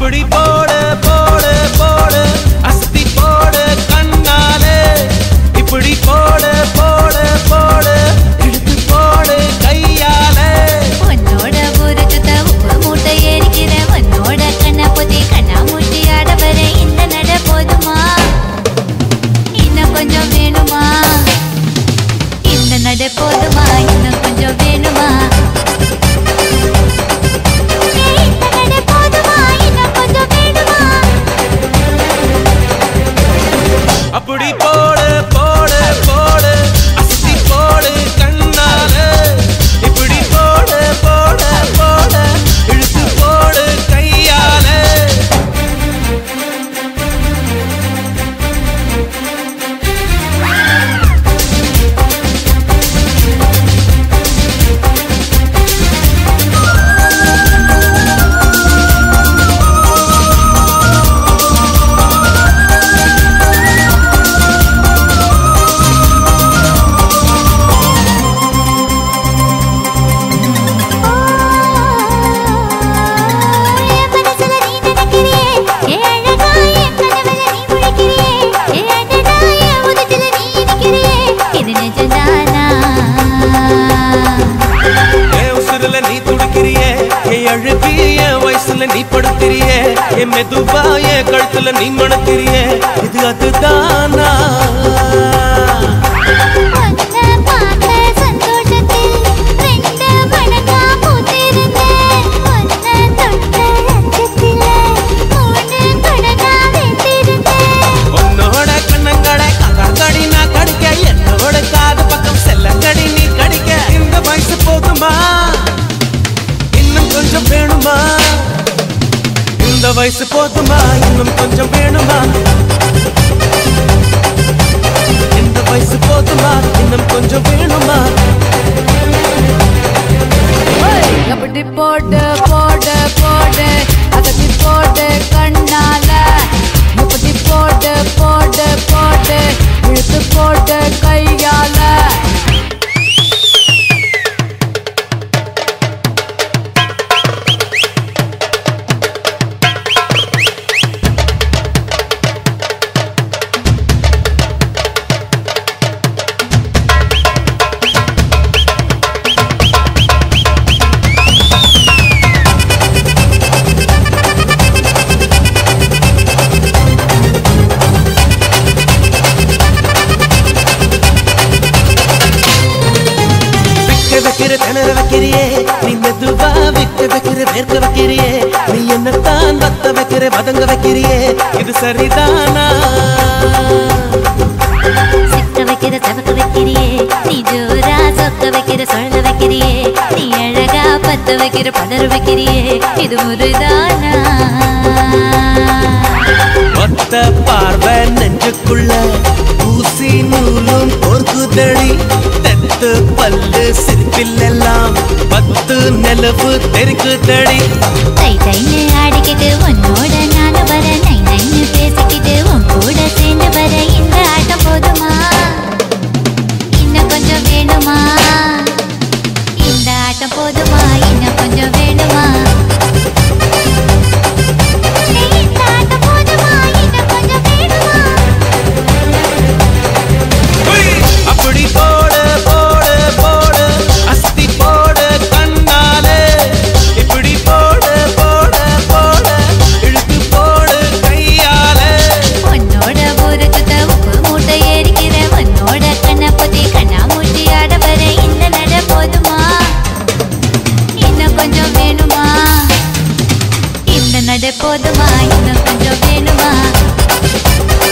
அப்படி போடு போடு போடு அஸ்தி போடு கண்ணாலே இப்படி போடு போடு போடு இழுத்து போடு கையாலே உன்னோட ஒரு சுத்த உப்பு மூட்டை ஏறிக்கிற உன்னோட கண்ண பொத்தி கண்ணா மூட்டி ஆட வர இந்த நட போதுமா இன்னும் கொஞ்சம் வேணுமா இந்த நட போதுமா இன்னும் கொஞ்சம் வேணுமா ஏய், இந்த நட போதுமா இன்னும் கொஞ்சம் வேணுமா அப்படி போடு போடு போடு அஸ்தி போடு கண்ணாலே இப்படி போடு போடு போடு இழுத்து போடு கையாலே என் மனசுல நீ நினைக்கிறியே என் அழகா என் கனவுல நீ முழிக்கிறியே என் அடடா என் உதட்டுல நீ இனிக்கிறியே இது நிஜம்தானா என் உசுருல நீ துடிக்கிறியே என் அழுகி என் வயசுல நீ படுத்திரியே என் மெதுவா என் கழுத்துல நீ மணக்கிறியே இது அதுதானா உன்னை பார்த்த சந்தோஷத்தில் ரெண்டு மடங்கா பூத்திருந்தேன் உன்னை தொட்ட அச்சத்தில மூணு மடங்கா வெந்திருந்தேன் உன்னோட கண்ணங்களை கடி நான் கடிக்க என்னோட காது பக்கம் செல்லங்கடி நீ கடிக்க இந்த வயசு போதுமா இன்னும் கொஞ்சம் வேணுமா இந்த வயசு போதுமா இன்னும் கொஞ்சம் வேணுமா இந்த வயசு போதுமா இன்னும் கொஞ்சம் வேணுமா அப்படி போடு போடு போடு அகத்தி போடு கண்ணால இப்படி போடு போடு போடு இழுத்து போடு கையால விக்க வைக்கிற திணற வைக்கிறியே நீ மெதுவா விக்க வைக்கிற வேர்க்க வைக்கிறியே நீ என்னத்தான் வத்த வைக்கிற வதங்க வைக்கிறியே இது சரிதானா சிக்க வைக்கிற தவக்க வைக்கிறியே நீ ஜோரா சொக்க வைக்கிற சொல்ல வைக்கிறியே நீ அழகா பத்த வைக்கிற பதற வைக்கிறியே இது முறைதானா ஒத்த பார்வை நெஞ்சுக்குள்ள ஊசி நூலும் பொறுக்குதடி தெத்து பல்லு சிரிப்பிலெல்லாம் பத்து நிலவு தெருக்குதடி தை தைன்னு ஆடிக்கிட்டு உன்னோட நானும் வர நை நைன்னு பேசிக்கிட்டு உன் கூட சேர்ந்து வர இந்த ஆட்டம் போதுமா இன்னும் கொஞ்சம் வேணுமா இந்த ஆட்டம் போதுமா இன்னும் கொஞ்சம் வேணுமா ஏய், இந்த ஆட்டம் போதுமா இன்னும் கொஞ்சம் வேணுமா அப்படி போடு போடு போடு அஸ்தி போடு கண்ணாலே இப்படி போடு போடு போடு இழுத்து போடு கையாலே உன்னோட ஒரு சுத்த உப்பு மூட்டை ஏறிக்கிற உன்னோட கண்ணை பொத்தி கண்ணா மூட்டி ஆட வர இந்த நட போதுமா இன்னும் கொஞ்சம் வேணுமா இந்த நட போதுமா இன்னும் கொஞ்சம் வேணுமா